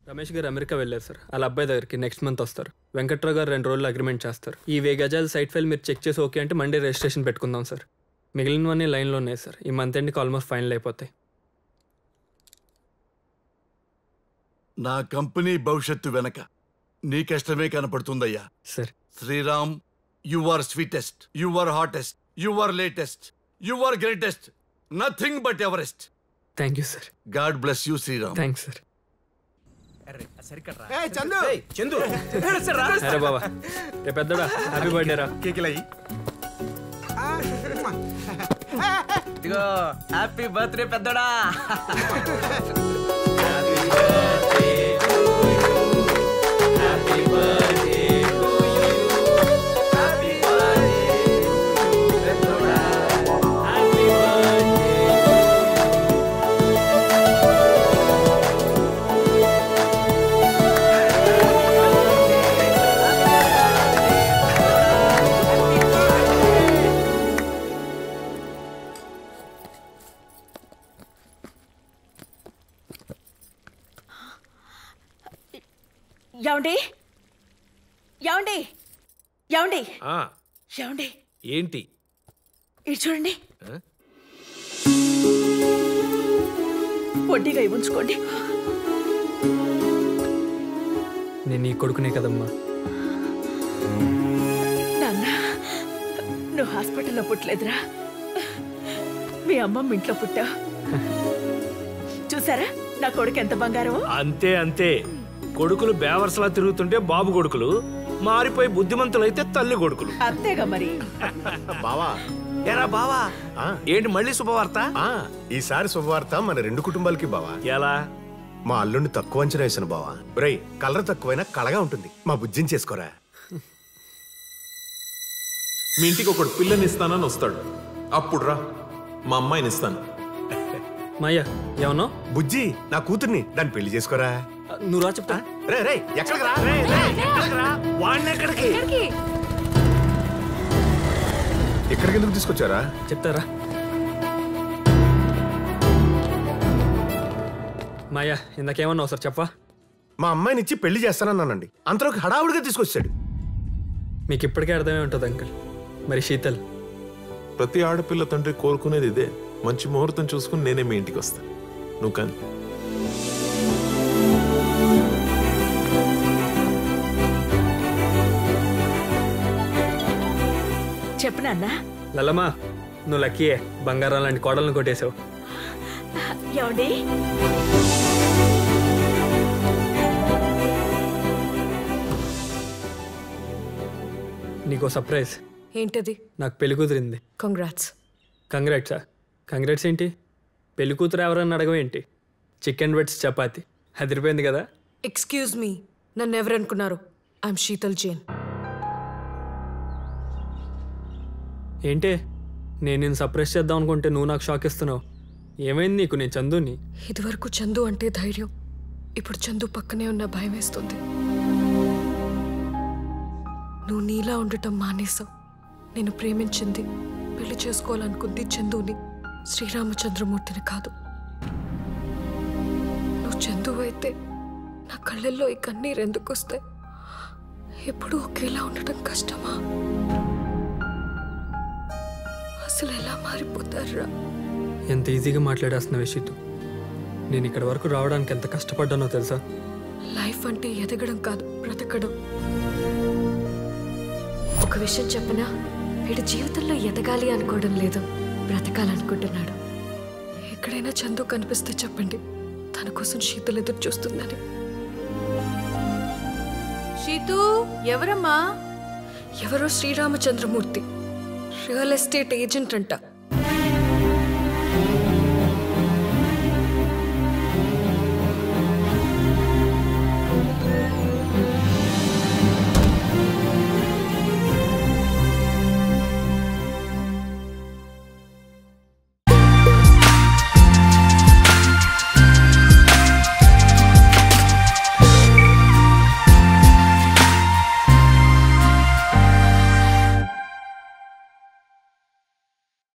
రమేష్ గారు అమెరికా వెళ్ళారు సార్ వాళ్ళ అబ్బాయి దగ్గరికి నెక్స్ట్ మంత్ వస్తారు వెంకట్రావు గారు రెండు రోజులు అగ్రిమెంట్ చేస్తారు ఈ వే గజాల సైట్ ఫైల్ మీరు చెక్ చేసి ఓకే అంటే మండే రిజిస్ట్రేషన్ పెట్టుకుందాం సార్ మిగిలినవన్నీ లైన్లో ఉన్నాయి సార్ ఈ మంత్ ఎండ్కి ఆల్మోస్ట్ ఫైనల్ అయిపోతాయి నా కంపెనీ భవిష్యత్తు వెనక నీ కష్టమే కనపడుతుందయ్యా sir Sriram you are sweetest you are hottest you are latest you are greatest nothing but Everest thank you sir God bless you Sriram thanks sir Chandu Chandu అరే బాబా రే పెద్దడా హ్యాపీ బర్త్డే రా కేకిలయ్యి ఇదిగో హ్యాపీ బర్త్డే పెద్దడా ఏమండి ఏమండి ఏమండి ఆ, ఏమండి ఏంటి ఇటు చూడండి ఆ? వడ్డీగా ఉంచుకోండి నేను నీ కొడుకునే కదమ్మా నాన్న నువ్వు హాస్పిటల్లో పుట్టలేదురా మీ అమ్మమ్మ ఇంట్లో పుట్టా చూసారా నా కొడుకు ఎంత బంగారం అంతే అంతే కొడుకులు బేవర్సలా తిరుగుతుంటే బాబు కొడుకులు మారిపోయి బుద్ధిమంతులైతే తల్లి కొడుకులు అంతేగా మరి బావా ఎరా బావా ఆ, ఏంటి మళ్ళీ శుభవార్త ఆ, ఈసారి శుభవార్త మన రెండు కుటుంబాలకి బావా ఎలా మా అల్లుడిని తక్కువ అంచనా వేసిన బావా బ్రై కలర్ తక్కువైనా కళగా ఉంటుంది మా బుజ్జిని చేసుకోరా మీ ఇంటికి ఒకడు పిల్లని ఇస్తానని వస్తాడు అప్పుడు రా మా అమ్మాయిని ఇస్తాను మాయ్యా ఏమన్నా బుజ్జి నా కూతుర్ని దాన్ని పెళ్లి చేసుకోరా నువ్వు రా చెప్తా రే రే ఎక్కడికి రా వాడిని ఎక్కడికి ఇక్కడికి ఎందుకు తీసుకొచ్చారా చెప్తారా మాయా ఇందాకేమన్నావు సార్ చెప్పా మా అమ్మాయిని ఇచ్చి పెళ్లి చేస్తానన్నానండి అంతలోకి హడావుడిగా తీసుకొచ్చాడు మీకు ఇప్పటికే అర్థమే ఉంటుంది అంకుల్ మరి శీతల్ ప్రతి ఆడపిల్ల తండ్రి కోరుకునేది ఇదే మంచి ముహూర్తం చూసుకుని నేనే మీ ఇంటికి వస్తాను నువ్వు కానీ చెప్పు నాన్న లల్లమ్మా నువ్వు లక్కీయే బంగారం లాంటి కోడలను కొట్టేశావు ఏమండి నీకో సర్ప్రైజ్ ఏంటది నాకు పెళ్లి కూతురింది కంగ్రాట్స్ కంగ్రాట్సా కంగ్రాట్స్ ఏంటి పెళ్లి కూతురు ఎవరన్నా అడగవేంటి చికెన్ వెట్స్ చపాతి అదిరిపోయింది కదా ఎక్స్క్యూజ్ మీ నన్ను ఎవరనుకున్నారు ఐఎమ్ శీతల్ జైన్ ఏంటే నేను నేను సర్ప్రైజ్ చేద్దాం అనుకుంటే నువ్వు నాకు షాక్ ఇస్తున్నావు ఏమైంది నీకు నేను చందుని ఇదివరకు చందు అంటే ధైర్యం ఇప్పుడు చందు పక్కనే ఉన్న భయం వేస్తుంది నువ్వు నీలా ఉండటం మానేసావు నేను ప్రేమించింది పెళ్లి చేసుకోవాలనుకుంది చందుని శ్రీరామచంద్రమూర్తిని కాదు నువ్వు చందు అయితే నా కళ్ళల్లో ఈ కన్నీరు ఎందుకు వస్తాయి ఎప్పుడు ఒకేలా ఉండటం కష్టమా అసలు ఎలా మారిపోతారా ఎంత ఈజీగా మాట్లాడేస్తున్నావు యశితు నేను ఇక్కడి వరకు రావడానికి ఎంత కష్టపడ్డానో తెలుసా లైఫ్ అంటే ఎదగడం కాదు బ్రతకడం ఒక విషయం చెప్పనా వీడు జీవితంలో ఎదగాలి అనుకోవడం లేదు బ్రతకాలనుకుంటున్నాడు ఎక్కడైనా చందు కనిపిస్తే చెప్పండి తన కోసం శీతలు ఎదురు చూస్తుందని షీతు ఎవరమ్మా ఎవరో శ్రీరామచంద్రమూర్తి రియల్ ఎస్టేట్ ఏజెంట్ అంట